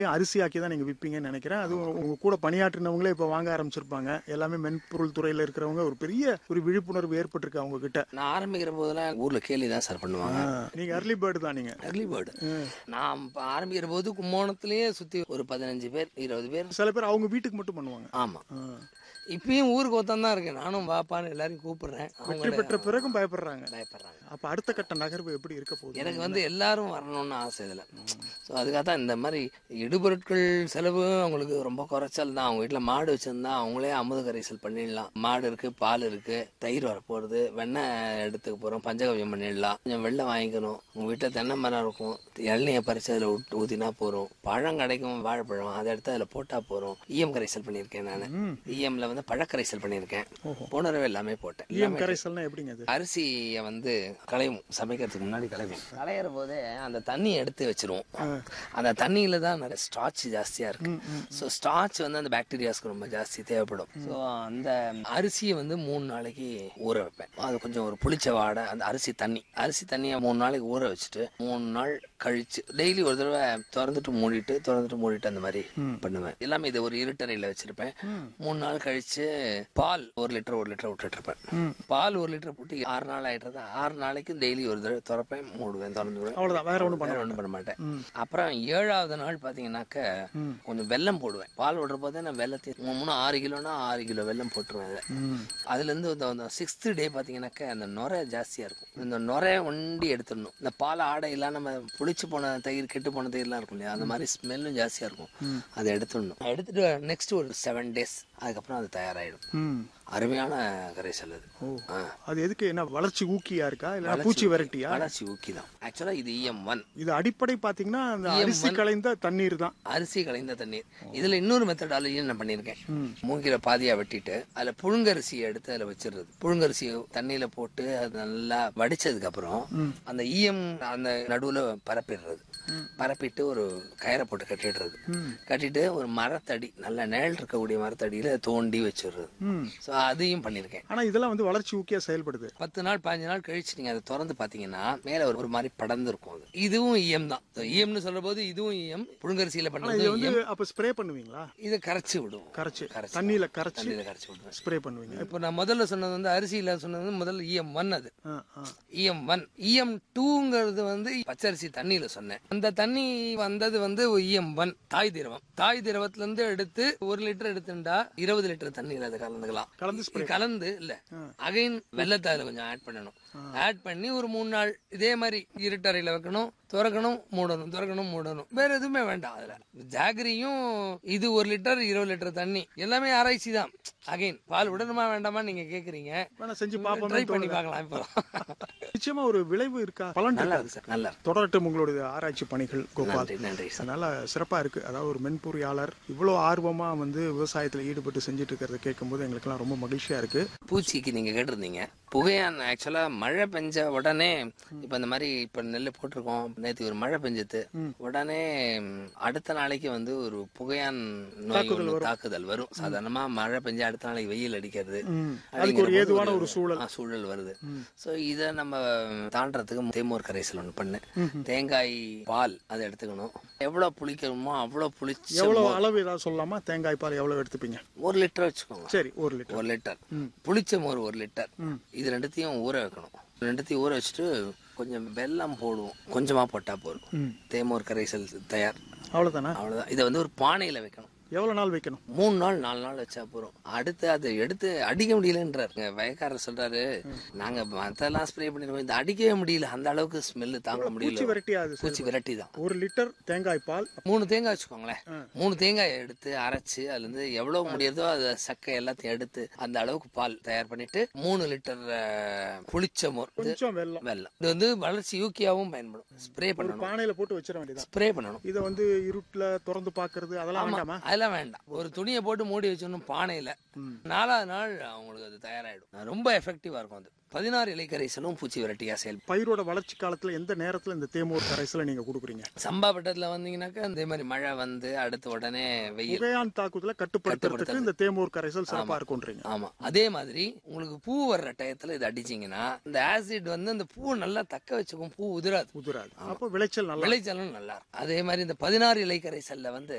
அரிசி ஆக்கி தான் நீங்க விப்பீங்கன்னு நினைக்கிறேன் அது உங்க கூட பணியாற்றினவங்களே இப்ப வாங்க ஆரம்பிச்சிருப்பாங்க எல்லாமே மென்பொருள் துறையில இருக்கிறவங்க ஒரு பெரிய ஒரு விழிப்புணர்வு ஏற்பட்டிருக்கு அவங்க கிட்ட நான் ஆரம்பிக்கிற போதெல்லாம் ஊர்ல கேலி தான் சார் பண்ணுவாங்க ஆ, நீங்க அர்லி பேர்டு தான் நீங்க early bird நான் இப்ப ஆரம்பிக்கிற போது கும்போணத்திலேயே சுத்தி ஒரு பதினஞ்சு பேர் இருபது பேர் சில பேர் அவங்க வீட்டுக்கு மட்டும் பண்ணுவாங்க ஆமா ஆ. இப்பயும் ஊருக்கு ஒருத்தன் தான் இருக்கேன் நானும் வாப்பான்னு எல்லாரையும் கூப்பிடுறேன் வெற்றி அவங்க பெற்ற பிறகும் பயப்படுறாங்க பயப்படுறாங்க அப்ப அடுத்த கட்ட நகர்வு எப்படி இருக்க போகுது எனக்கு வந்து எல்லாரும் வரணும்னு ஆசை இதில் ஸோ அதுக்காக தான் இந்த மாதிரி இடுபொருட்கள் செலவு அவங்களுக்கு ரொம்ப குறைச்சல் தான் அவங்க வீட்டில் மாடு வச்சிருந்தா அவங்களே அமுத கரைசல் பண்ணிடலாம் மாடு இருக்கு பால் இருக்கு தயிர் வரப்போகிறது வெண்ணெய் எடுத்துக்க போகிறோம் பஞ்சகவியம் பண்ணிடலாம் கொஞ்சம் வெள்ளை வாங்கிக்கணும் உங்கள் வீட்டில் தென்னை மரம் இருக்கும் இளநியை பறித்து அதில் விட்டு ஊற்றினா போகிறோம் பழம் கிடைக்கும் வாழைப்பழம் அதை எடுத்து அதில் போட்டால் போகிறோம் ஈயம் கரைசல் பண்ணியிருக்கேன் நான் ஈஎம்ல வந்து பழக்கரைசல் பண்ணியிருக்கேன் போன தடவை எல்லாமே போட்டேன் ஈயம் கரைசல்னா எப்படிங்க அது அரிசியை வந்து களையும் சமைக்கிறதுக்கு முன்னாடி களையும் களையிற போதே அந்த தண்ணி எடுத்து வச்சிருவோம் அந்த தண்ணியில தான் நிறைய ஸ்டார்ச் ஜாஸ்தியா இருக்கு ஸோ ஸ்டார்ச் வந்து அந்த பாக்டீரியாஸ்க்கு ரொம்ப ஜாஸ்தி தேவைப்படும் ஸோ அந்த அரிசியை வந்து மூணு நாளைக்கு ஊற வைப்பேன் அது கொஞ்சம் ஒரு புளிச்ச வாடை அந்த அரிசி தண்ணி அரிசி தண்ணியை மூணு நாளைக்கு ஊற வச்சுட்டு மூணு நாள் கழிச்சு டெய்லி ஒரு தடவை திறந்துட்டு மூடிட்டு திறந்துட்டு மூடிட்டு அந்த மாதிரி பண்ணுவேன் எல்லாமே இது ஒரு இருட்டறையில வச்சிருப்பேன் மூணு நாள் கழிச்சு பால் ஒரு லிட்டர் ஒரு லிட்டர் விட்டுட்டு இருப்பேன் பால் ஒரு லிட்டர் போட்டு ஆறு நாள் ஆயிடுறது ஆறு நாளைக்கு டெய்லி ஒரு தடவை திறப்பேன் மூடுவேன் திறந்து விடுவேன் அவ்வளவுதான் வேற ஒண்ணும் பண்ண வேற ஒண்ணும் பண்ண மாட்டேன் அப்புறம் ஏழாவது நாள் பாத்தீங்கன்னாக்க கொஞ்சம் வெல்லம் போடுவேன் பால் விடுற போதே நான் வெள்ளத்தையும் மூணு மூணு ஆறு கிலோனா ஆறு கிலோ வெல்லம் போட்டுருவேன் அதுல அதுல இருந்து அந்த சிக்ஸ்த் டே பாத்தீங்கன்னாக்க அந்த நுரை ஜாஸ்தியா இருக்கும் இந்த நுரைய ஒண்டி எடுத்துடணும் இந்த பால் ஆடை எல்லாம் நம்ம புளிச்சு போன தயிர் கெட்டு போன தயிர்லாம் இருக்கும் இல்லையா அந்த மாதிரி ஸ்மெல்லும் ஜாஸ்தியா இருக்கும் அதை எடுத்துடணும் எடுத்துட்டு நெக்ஸ்ட் ஒரு செவன் டேஸ் அதுக்கப்புறம் அது தயாராயிடும் ம். அருமையான கரைசல் அது ஆ. அது எதுக்கு என்ன வளர்ச்சி ஊக்கியா இருக்கா இல்ல பூச்சி விரட்டியா வளர்ச்சி ஊக்கி தான் ஆக்சுவலா இது இஎம் ஒன் இது அடிப்படை பாத்தீங்கன்னா அந்த அரிசி கலைந்த தண்ணீர் தான் அரிசி கலைந்த தண்ணீர் இதுல இன்னொரு மெத்தடாலஜி நான் பண்ணியிருக்கேன் மூங்கில பாதியா வெட்டிட்டு அதுல புழுங்கரிசியை எடுத்து அதுல வச்சிடுறது புழுங்கரிசியை தண்ணியில போட்டு அது நல்லா வடிச்சதுக்கு அப்புறம் அந்த ஈயம் அந்த நடுவுல பரப்பிடுறது பரப்பிட்டு ஒரு கயிறை போட்டு கட்டிடுறது கட்டிட்டு ஒரு மரத்தடி நல்ல நிழல் இருக்கக்கூடிய மரத்தடியில தோண்டி வச்சிடுறது ஸோ அதையும் பண்ணியிருக்கேன் ஆனா இதெல்லாம் வந்து வளர்ச்சி ஊக்கியா செயல்படுது பத்து நாள் பதினஞ்சு நாள் கழிச்சு நீங்க அதை திறந்து பாத்தீங்கன்னா மேல ஒரு ஒரு மாதிரி படர்ந்து இருக்கும் அது இதுவும் இஎம் தான் இஎம்னு சொல்ற போது இதுவும் இஎம் புழுங்கரிசியில இது பண்றது வந்து அப்ப ஸ்ப்ரே பண்ணுவீங்களா இதை கரைச்சு விடுவோம் கரைச்சு கரைச்சு. தண்ணியில கரைச்சு தண்ணியில கரைச்சு விடுவேன் ஸ்ப்ரே பண்ணுவீங்க இப்போ நான் முதல்ல சொன்னது வந்து அரிசியில சொன்னது வந்து முதல்ல இஎம் ஒன் அது ஆ, ஆ. இஎம் ஒன் இஎம் டூங்கிறது வந்து பச்சரிசி தண்ணியில சொன்னேன் அந்த தண்ணி வந்தது வந்து இஎம் ஒன் தாய் திரவம் தாய் திரவத்துல இருந்து எடுத்து ஒரு லிட்டர் எடுத்துட்டா இருபது லிட்டர் தண்ணியில அதை கலந்துக்கலாம் கலந்து இது கலந்து இல்ல அகைன் வெள்ளத்தை அதுல கொஞ்சம் ஆட் பண்ணணும் ஆட் பண்ணி ஒரு மூணு நாள் இதே மாதிரி இருட்டறையில வைக்கணும் திறக்கணும் மூடணும் திறக்கணும் மூடணும் வேற எதுவுமே வேண்டாம் அதுல ஜாகரியும் இது ஒரு லிட்டர் இருபது லிட்டர் தண்ணி எல்லாமே ஆராய்ச்சி தான் அகைன் பால் விடணுமா வேண்டாமா நீங்க கேக்குறீங்க வேணா செஞ்சு பாப்போம் ட்ரை பண்ணி பார்க்கலாம் இப்போ நிச்சயமா ஒரு விளைவு இருக்கா பலன் நல்லா இருக்கா? இருக்கு சார் நல்லா இருக்கு தொடரட்டும் உங்களுடைய ஆராய்ச்சி பணிகள் கோபால் நன்றி நன்றி சார் அதனால சிறப்பா இருக்கு அதாவது ஒரு மென்பொறியாளர் இவ்வளவு ஆர்வமா வந்து விவசாயத்துல ஈடுபட்டு செஞ்சுட்டு இருக்கிறத கேட்கும்போது எங்களுக்கெல்லாம் ரொம்ப மகிழ்ச்சியா இருக்கு பூச்சிக்கு நீங்க கேட்டிருந்தீங்க புகையான் ஆக்சுவலா மழை பெஞ்ச உடனே இப்ப இந்த மாதிரி இப்ப நெல் போட்டிருக்கோம் நேத்து ஒரு மழை பெஞ்சது உடனே ம், அடுத்த நாளைக்கு வந்து ஒரு புகையான் நோய் ஒண்ணு தாக்குதல் வரும் சாதாரணமா மழை பெஞ்சு அடுத்த நாளைக்கு வெயில் அடிக்கிறது ம். அப்படிங்கிற அதுக்கு ஒரு போது ஏதுவான ஒரு சூழல் ஆ, சூழல் வருது சோ இத நம்ம தாண்டறதுக்கு தேமூர் கரைசல் ஒண்ணு பண்ணு தேங்காய் பால் அதை எடுத்துக்கணும் எவ்வளவு புளிக்கணுமோ அவ்வளவு புளிச்சு எவ்வளவு அளவு ஏதாவது சொல்லலாமா தேங்காய் பால் எவ்வளவு எடுத்துப்பீங்க ஒரு லிட்டர் வச்சுக்கோங்க சரி ஒரு லிட்டர் ஒரு லிட்டர் புளிச்ச மோர் ஒரு லிட்டர் இது ரெண்டுத்தையும் ஊற வைக்கணும் ரெண்டுத்தையும் ஊற வச்சுட்டு கொஞ்சம் வெல்லம் போடுவோம் கொஞ்சமா போட்டா போதும் தேமோர் கரைசல் தயார் அவ்வளவுதானா அவ்வளவுதான் இதை வந்து ஒரு பானையில வைக்கணும் எவ்வளவு நாள் வைக்கணும் மூணு நாள் நாலு நாள் வச்சா போறோம் அடுத்து அதை எடுத்து அடிக்க முடியலன்றாரு எங்க வயக்காரர் சொல்றாரு நாங்க மத்தெல்லாம் ஸ்ப்ரே பண்ணிருக்கோம் இந்த அடிக்கவே முடியல அந்த அளவுக்கு ஸ்மெல்லு தாங்க பூச்சி முடியல விரட்டி அது பூச்சி விரட்டி தான் ஒரு லிட்டர் தேங்காய் பால் மூணு தேங்காய் வச்சுக்கோங்களேன் மூணு தேங்காய் எடுத்து அரைச்சு அதுல இருந்து எவ்வளவு முடியுதோ அது சக்கை எல்லாத்தையும் எடுத்து அந்த அளவுக்கு பால் தயார் பண்ணிட்டு மூணு லிட்டர் அஹ், புளிச்ச மோர் இது கொஞ்சம் வெல்லம் வெல்லம் இது வந்து வளர்ச்சி யூக்கியாவும் பயன்படும் ஸ்ப்ரே பண்ணணும் பானையில போட்டு வச்சிட வேண்டியதான் ஸ்ப்ரே பண்ணணும் இதை வந்து இருட்டுல திறந்து பாக்குறது அதெல்லாம் வேண்டாமா அதெல்லாம் அதெல்லாம் வேண்டாம் ஒரு துணியை போட்டு மூடி வச்சோன்னு பானையில நாலாவது நாள் அவங்களுக்கு அது தயாராகிடும் ரொம்ப எஃபெக்டிவா இருக்கும் அது பதினாறு இலைக்கரைசலும் பூச்சி விரட்டியா செயல்படும் பயிரோட வளர்ச்சி காலத்துல எந்த நேரத்துல இந்த தேமூர் கரைசலை நீங்க கொடுக்குறீங்க சம்பா பட்டத்துல வந்தீங்கன்னாக்கா இதே மாதிரி மழை வந்து அடுத்த உடனே வெயில் புகையான் தாக்குதலை கட்டுப்படுத்துறதுக்கு இந்த தேமூர் கரைசல் சிறப்பா இருக்கும்ன்றீங்க ஆமா அதே மாதிரி உங்களுக்கு பூ வர்ற டயத்துல இது அடிச்சீங்கன்னா இந்த ஆசிட் வந்து அந்த பூ நல்லா தக்க வச்சுக்கும் பூ உதிராது உதிராது அப்போ விளைச்சல் நல்லா விளைச்சலும் நல்லா இருக்கும் அதே மாதிரி இந்த பதினாறு இலைக்கரைசல்ல வந்து